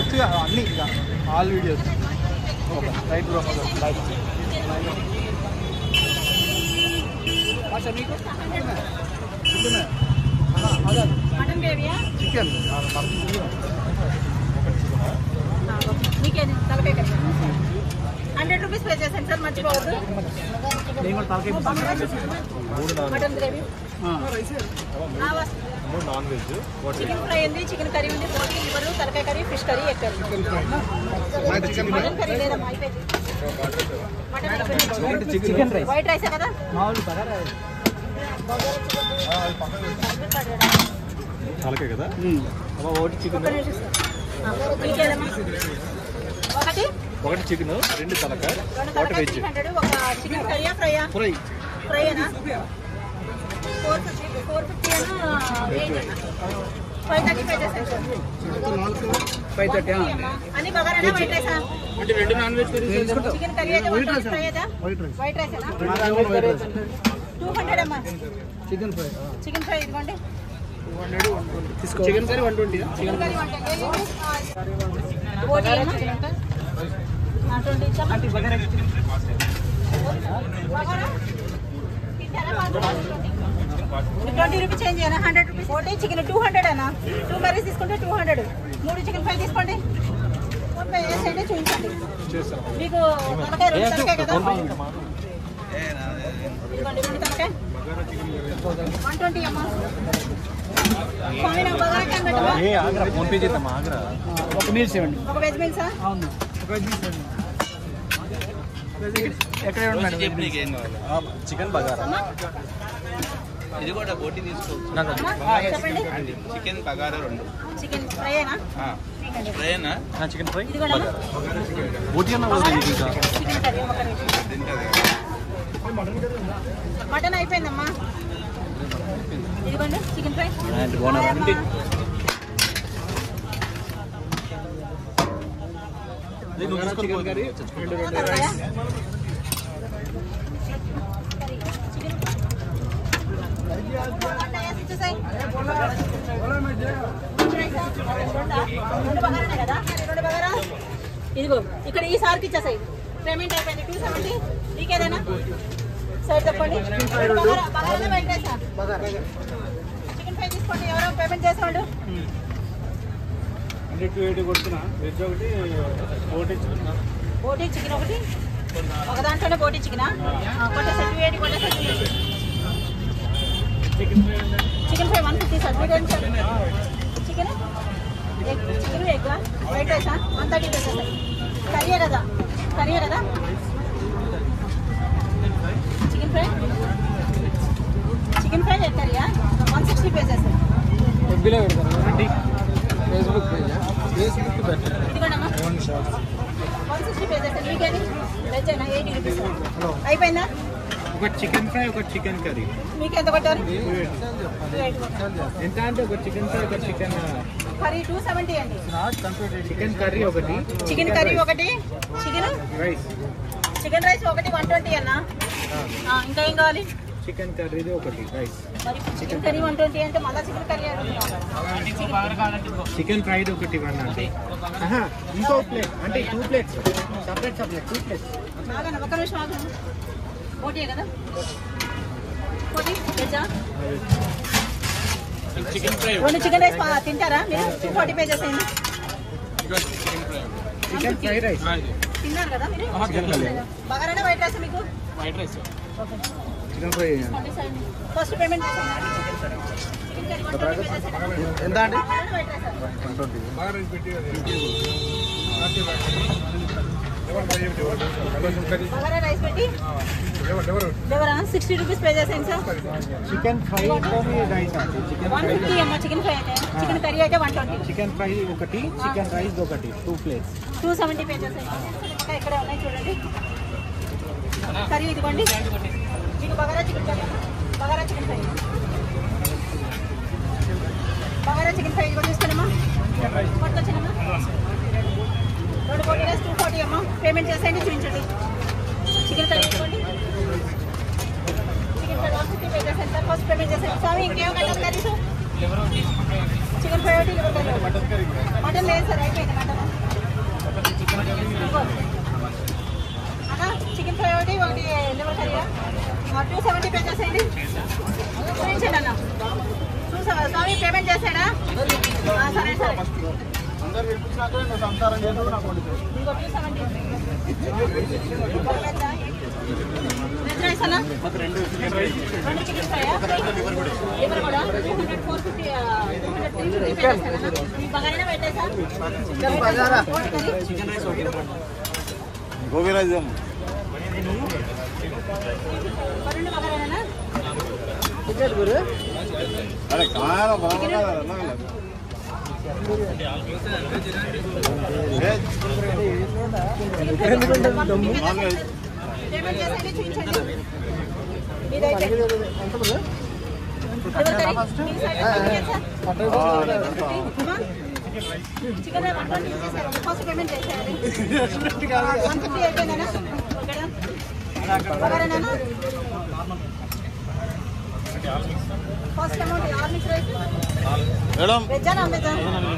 Next అన్నీ ఇక all videos okay right bro right mutton గ్రేవీయా చికెన్ మీకేది తలకాయ కర్రీ హండ్రెడ్ రూపీస్ పే చేశాను సార్ మర్చిపోవద్దు నేను కూడా తలకాయ మటన్ గ్రేవీ చికెన్ ఫ్రై ఉంది చికెన్ కర్రీ ఉంది బోటి లివర్ తలకాయ curry fish curry egg curry mutton curry లేదమ్మా అయిపోయింది మటన్ అయిపోయింది చికెన్ రైస్ వైట్ రైసే కదా మామూలు బగారా తలకే కదా ఒకటి చికెన్ ఒక్క నిమిషం సార్. ఆ, మీకేదమ్మా ఒకటి ఒకటి చికెన్ రెండు తలక రెండు ఒకటి తలకాయ వెజ్ త్రీ హండ్రెడ్ ఒక చికెన్ కర్రీయా ఫ్రైయా ఫ్రై ఫ్రైయేనా four fifty four fifty five thirty five చేస్తాను సార్ ఫైవ్ థర్టీ అని బగారా వైట్ రైసా అంటే రెండు non veg curries chicken curry అయితే వైట్ రైస్ ఫ్రై అయితే white rice white rice two hundred అమ్మా చికెన్ ఫ్రై చికెన్ ఫ్రై ఇదిగోండి తీసుకో chicken curry one twenty chicken curry one twenty బోటీ ట్వంటీ ఇచ్చామా బగారా ట్వంటీ రూపీస్ చేంజ్ చేయనా హండ్రెడ్ రూపీస్ ఒకటి chicken two hundred అన్న టూ కర్రీస్ తీసుకుంటే టూ హండ్రెడ్ మూడు చికెన్ ఫ్రై తీసుకోండి ఫోన్ పే చేసేయండి చూపించండి మీకు తలకాయ రెండు తలకాయ కదా ఇదిగోండి రెండు తలకాయ వన్ ట్వంటీ అమ్మా స్వామి నాకు బగారా క్యాన్ పెట్టమ్మా. ఏ ఆగ్రా ఫోన్ పే చేద్దాం ఆగ్రా ఒక మీల్స్ ఇవ్వండి ఒక వెజ్ మీల్సా అవును ఒక వెజ్ మీల్స్ ఇవ్వండి ఎక్కడ ఉన్నాడు చికెన్ బగారా అమ్మా ఇది కూడా బోటి తీసుకోవచ్చు అమ్మా, చెప్పండి చికెన్ బగారా రెండు చికెన్ ఫ్రైయేనా ఫ్రైనా చికెన్ ఫ్రై ఇది కూడా బోటి అన్న కూడా తెలియదు ఇంకా చికెన్ కర్రీ ఒక నిమిషం. మటన్ అయిపోయిందమ్మా ఇదిగోండి చికెన్ ఫ్రై అమ్మా. నువ్వు తీసుకొని పో. తలకాయ? చికెన్ వంట వేసి ఇచ్చేసేయ్. రెండు బగారానే కదా రెండు బగారా ఇదిగో ఇక్కడ ఈ సార్కి ఇచ్చేసాయి పేమెంట్ అయిపోయింది టూ సెవెంటీ నీకేదైనా సరే చెప్పండి బగారా బగారా వైట్ రైసా చికెన్ ఫ్రై తీసుకోండి ఎవరో పేమెంట్ చేసేవాళ్ళు అంటే టూ ఎయిటీ కొడుతున్నా వెజ్ ఒకటి ఒకటి బోటీ చికెన్ ఒకటి ఒక దాంట్లోనే బోటీ చికెనా కొట్టేసా టూ ఎయిటీ కొట్టేసా చికెన్ ఫ్రై ఉందండి chicken fry one fifty sir మీరేం sir chicken egg chicken egg white రైసా వన్ థర్టీ పే సార్ కర్రీయే కదా కర్రీయే కదా chicken fry chicken fry egg కర్రీయా వన్ సిక్స్టీ పే సార్ ఎఫ్బీలో పెడతాను ఫేస్బుక్ పేజ్ ఫేస్బుక్ పెట్టండి ఇదిగోండమ్మా వన్ సిక్స్టీ పే సార్ మీకేది వెజ్ అయినా ఎయిటీ రూపీస్ అయిపోయిందా ఒక చికెన్ ఫ్రై ఒక చికెన్ కర్రీ మీకు ఎంత కొట్టారు ఎంత అంటే ఒక చికెన్ ఫ్రై ఒక చికెన్ కర్రీ టూ సెవెంటీ అండి చికెన్ కర్రీ ఒకటి చికెన్ కర్రీ ఒకటి చికెన్ రైస్ చికెన్ రైస్ ఒకటి వన్ ట్వంటీ అన్న ఆ, ఇంకా ఏం కావాలి చికెన్ కర్రీది ఒకటి రైస్ మరి చికెన్ కర్రీ వన్ ట్వంటీ అంటే మళ్ళీ చికెన్ కర్రీ అడుగుతున్నాం చికెన్ ఫ్రైడ్ ఒకటి వన్ అంటే ఆహా, ఇంకో ప్లేట్ అంటే two plates separate separate two plates ఆగండి ఒక్క నిమిషం ఆగండి పోటీ కదా పోటీ వెజ్జా చికెన్ ఫ్రై రెండు చికెన్ రైస్ పా- తింటారా మీరు టూ ఫార్టీ పే చేసేయండి చికెన్ ఫ్రై రైస్ తిన్నారు కదా మీరు బగారానే వైట్ రైస్ మీకు white rice okay chicken fry first payment చేసేయండి chicken curry one twenty pay చేసేయండి ఎంత అండి బగారానే వైట్ రైస్ బగారా రైస్ పెట్టి ఎవరా సిక్స్టీ రూపీస్ పే చేసేయండి సార్ చికెన్ ఫ్రై రైస్ అండి చికెన్ వన్ ఫిఫ్టీ అమ్మ చికెన్ ఫ్రై అయితే చికెన్ కర్రీ అయితే వన్ ట్వంటీ చికెన్ ఫ్రై ఒకటి చికెన్ రైస్ ఒకటి two plates two seventy pay చేసేయండి ఇంకా ఇక్కడ ఉన్నాయి చూడండి కర్రీ ఇదిగోండి మీకు bagara chicken curry bagara chicken fry bagara chicken fry కూడా తీసుకోండమ్మా పట్టుకొచ్చానమ్మా రెండు ఫోర్టీ రైస్ టూ ఫార్టీ అమ్మా పేమెంట్ చేసేయండి చూపించండి చికెన్ కర్రీ ఇదిగోండి chicken fry one fifty pay చేసేయండి సార్ ఫస్ట్ పేమెంట్ చేసేయండి స్వామి ఇంకేం కట్టాలి కర్రీస్ చికెన్ ఫ్రై ఒకటి లివర్ కర్రీ ఒకటి. మటన్ లేదు సార్ అయిపోయింది మటన్ అన్నా చికెన్ ఫ్రై ఒకటి ఒకటి లివర్ కర్రీయా టూ సెవెంటీ పే చేసేయండి చూపించండి అన్న చూసా స్వామి పేమెంట్ చేశాడా ఆ, సరే సరే ఇంకో టూ సెవెంటీ వెజ్ రైస్ అన్న రెండు చికెన్ ఫ్రైయా లివర్ కూడా two hundred four fifty two hundred three fifty pay చేస్తానన్నా మీ బగారైనా పెట్టేసా chicken bagara chicken rice gobi rice రెండు బగారైనా అరే కారం పేమెంట్ చేసేది చూపించండి మీదైతే లివర్ కర్రీ మీ సైడ్ చికెన్ వన్ ట్వంటీ చేశారు ఫస్ట్ పేమెంట్ చేసేయాలి వన్ ఫిఫ్టీ అయిపోయిందనా ఓకేనా బగారేనా first amount all mix rice madam వెజ్జా నాన్ వెజ్జా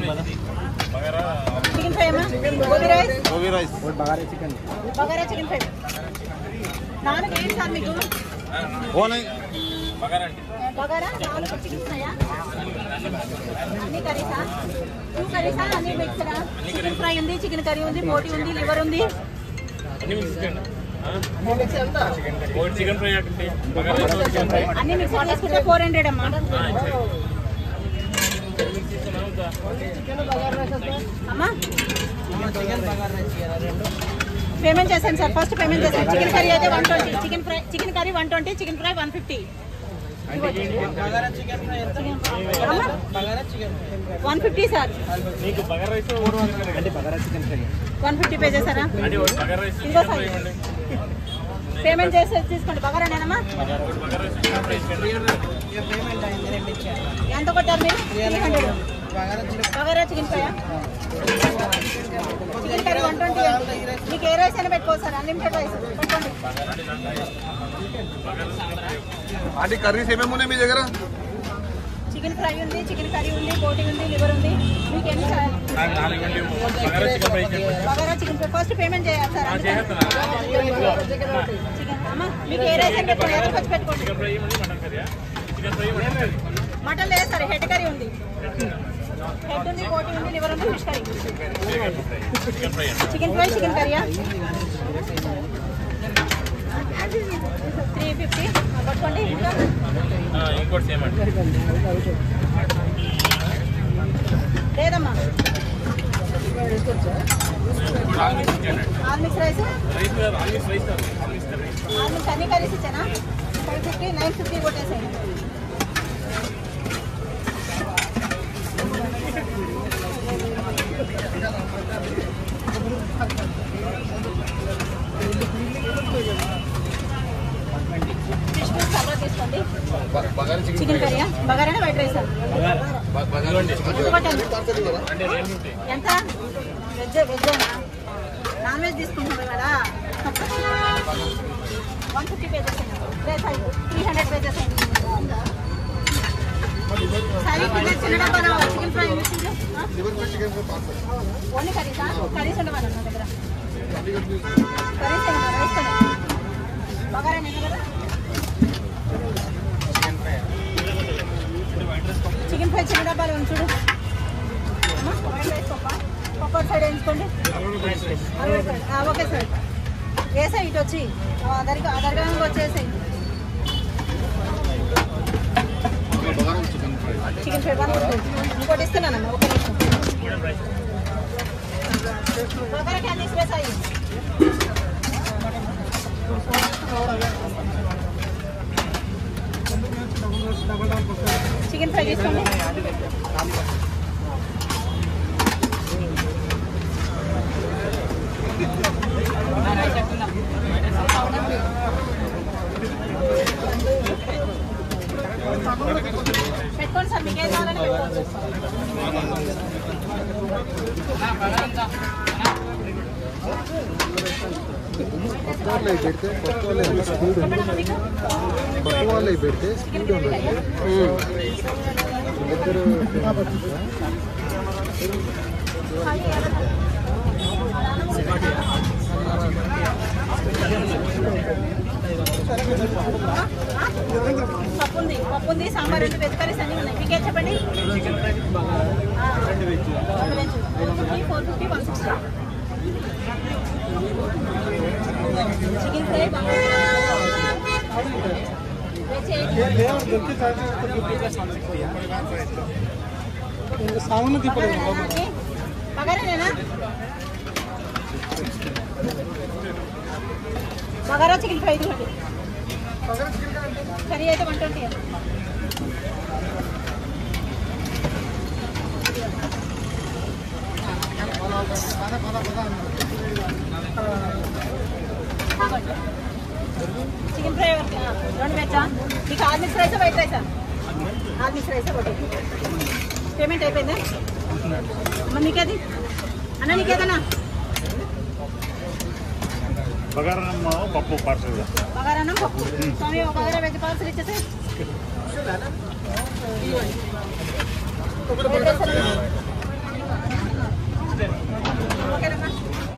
చికెన్ ఫ్రై అమ్మా gobi rice gobi rice bagara chicken fry నాలుగు ఏంటి సార్ మీకు ఓన్ బగారా నాలుగు చికెన్ ఫ్రైయా అన్ని కర్రీసా టూ కర్రీసా అన్ని మిక్స్డా చికెన్ ఫ్రై ఉంది చికెన్ కర్రీ ఉంది బోటి ఉంది లివర్ ఉంది చికెన్ ఫ్రై అంటే బగారా చికెన్ ఫ్రై అన్ని మిక్స్ చేసుకుంటే ఫోర్ హండ్రెడ్ అమ్మా అమ్మా పేమెంట్ చేశాను సార్ ఫస్ట్ పేమెంట్ చేశాను చికెన్ కర్రీ అయితే one twenty chicken fry chicken curry one twenty chicken fry one fifty one fifty sir మీకు bagara rice one fifty pay చేశారా అంటే ఒకటి బగారా రైస్ ఇంకో సార్ పేమెంట్ చేసి తీసుకోండి బగారానేనమ్మా బగారా రైస్ చికెన్ ఫ్రై ఇచ్చేయండి. ఎంత కొట్టారు మీరు three hundred bagara chicken fry chicken curry one twenty మీకు ఏ రైస్ అయినా పెట్టుకోవచ్చు సార్ అన్లిమిటెడ్ రైస్ పెట్టుకోండి అంటే కర్రీస్ ఏమేమి ఉన్నాయి మీ దగ్గర చికెన్ ఫ్రై ఉంది చికెన్ కర్రీ ఉంది బోటి ఉంది లివర్ ఉంది మీకు ఎన్ని కావాలి నాకు నాలుగు ఇవ్వండి బగారా చికెన్ ఫ్రై ఇచ్చేయండి. Bagara chicken fry first payment చేయాలి సార్ చికెన్ అమ్మా మీకు ఏ రైస్ అయినా పెట్టుకోండి ఎంత ఖర్చు పెట్టుకోండి చికెన్ ఫ్రై ఇవ్వండి mutton curry chicken fry mutton curry mutton లేదు సార్ హెడ్ కర్రీ ఉంది హెడ్ ఉంది బోటి ఉంది లివర్ ఉంది ఫిష్ కర్రీ చికెన్ ఫ్రై అండి చికెన్ ఫ్రై చికెన్ కర్రీయా త్రీ ఫిఫ్టీ పట్టుకోండి ఇంకా ఆ, ఇంకోటి సేమ్ అండి లేదమ్మా ఆల్మిక్స్ ఇచ్చేయండి ఆల్ మిక్స్ రైస్ రైస్ కాదు ఆల్మిక్స్ రైస్ కాదు ఆల్మిక్స్ కర్రీ ఆల్ మిక్స్ అన్ని కర్రీస్ ఇచ్చానా ఫైవ్ ఫిఫ్టీ నైన్ ఫిఫ్టీ కొట్టేసేయండి ఫిష్ పీస్ సర్వ తీసుకోండి చికెన్ కర్రీయా బగారా వైట్ రైసా ఎంత కొట్టాను అంటే నైన్ ఫిఫ్టీ ఎంత వెజ్ వెజ్ నాన్ వెజ్ తీసుకుంటున్నారు కదా వన్ ఫిఫ్టీ పే చేసాను త్రీ హండ్రెడ్ పే చేసాను సరే కింద చిన్న డబ్బా చికెన్ ఫ్రై ఓన్లీ కర్రీసా కర్రీస్ ఉండవాలి నా దగ్గర కర్రీస్ రైస్ కదా బగారా నేను కదా చికెన్ ఫ్రై చిన్న డబ్బాలు ఉంది చూడు అమ్మా, వైట్ రైస్ పప్ప పప్పు అటు సైడ్ వేయించుకోండి అరవై రూపాయలు. ఆ, ఓకే సార్ వేసాయి ఇటు వచ్చి ఆ, దర్గా ఆ దర్గా వచ్చేసాయి చికెన్ ఫ్రై వన్ ఫిఫ్టీ. ఇంకోటి ఇస్తున్నానమ్మా ఒక నిమిషం బగారా క్యాండీస్ వేసాయి చికెన్ ఫ్రై తీసుకోండి పెట్టుకోండి సార్ మీకు ఏం కావాలని పెట్టుకోవచ్చు పెడితే కొత్త వాళ్ళే స్పీడ్ ఉంది చెప్పండి మీకు కొత్త వాళ్ళే పెడితే స్పీడ్ ఉండదు ఇద్దరు ఖాళీ ఎవరు? బగారాకి? బగారానేనా బగారా చికెన్ ఫ్రై ఇదిగోండి కర్రీ అయితే వన్ ట్వంటీ చికెన్ ఫ్రై ఒకటి, ఆ, రెండు వెచ్చా మీకు ఆల్ మిక్స్ రైసా వైట్ రైసా ఆల్ మిక్స్ రైసా ఒకటి పేమెంట్ అయిపోయిందా అమ్మ నీకేది అన్న నీకేదన్నా బగారమ్మ పప్పు పార్సల్ బగారన్నం పప్పు స్వామి ఒక బగారా వెజ్ పార్సల్ ఇచ్చేసి వైట్ రైస్ అన్న.